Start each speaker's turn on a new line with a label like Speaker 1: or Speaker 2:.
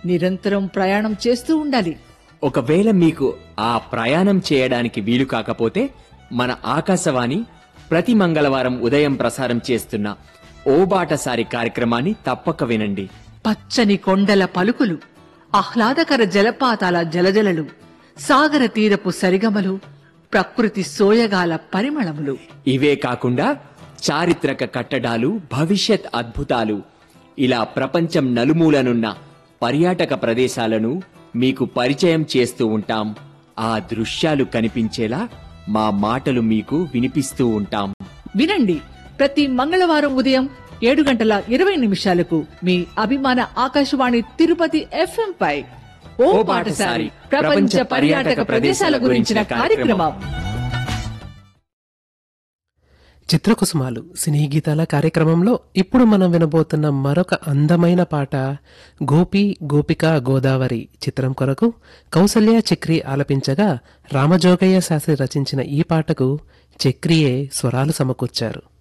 Speaker 1: నిరంతరం ప్రయాణం చేస్తూ ఉండాలి
Speaker 2: ఒకవేళ మీకు ఆ ప్రయాణం చేయడానికి వీలు కాకపోతే మన ఆకాశవాణి ప్రతి మంగళవారం ఉదయం ప్రసారం చేస్తున్న ఓ బాటసారి కార్యక్రమాన్ని తప్పక వినండి
Speaker 1: పచ్చని కొండల పలుకులు ఆహ్లాదకర జలపాతాల జలజలలు సాగర తీరపు సరిగమలు ప్రకృతి సోయగాల పరిమళములు
Speaker 2: ఇవే కాకుండా చారిత్రక కట్టడాలు భవిష్యత్ అద్భుతాలు ఇలా ప్రపంచం నలుమూలనున్న పర్యాటక ప్రదేశాలను మీకు పరిచయం చేస్తూ ఉంటాం ఆ దృశ్యాలు కనిపించేలా మా మాటలు మీకు వినిపిస్తూ ఉంటాం
Speaker 1: వినండి ప్రతి మంగళవారం ఉదయం ఏడు గంటల ఇరవై నిమిషాలకు మీ అభిమాన ఆకాశవాణి తిరుపతి ఎఫ్ఎం పై ఓ పాటసారి ప్రపంచ పర్యాటక ప్రదేశాల గురించిన కార్యక్రమం
Speaker 3: చిత్రకుసుమాలు సినీ గీతాల కార్యక్రమంలో ఇప్పుడు మనం వినబోతున్న మరొక అందమైన పాట గోపి గోపిక గోదావరి చిత్రం కొరకు కౌసల్య చక్రి ఆలపించగా రామజోగయ్య శాస్త్రి రచించిన ఈ పాటకు చక్రియే స్వరాలు సమకూర్చారు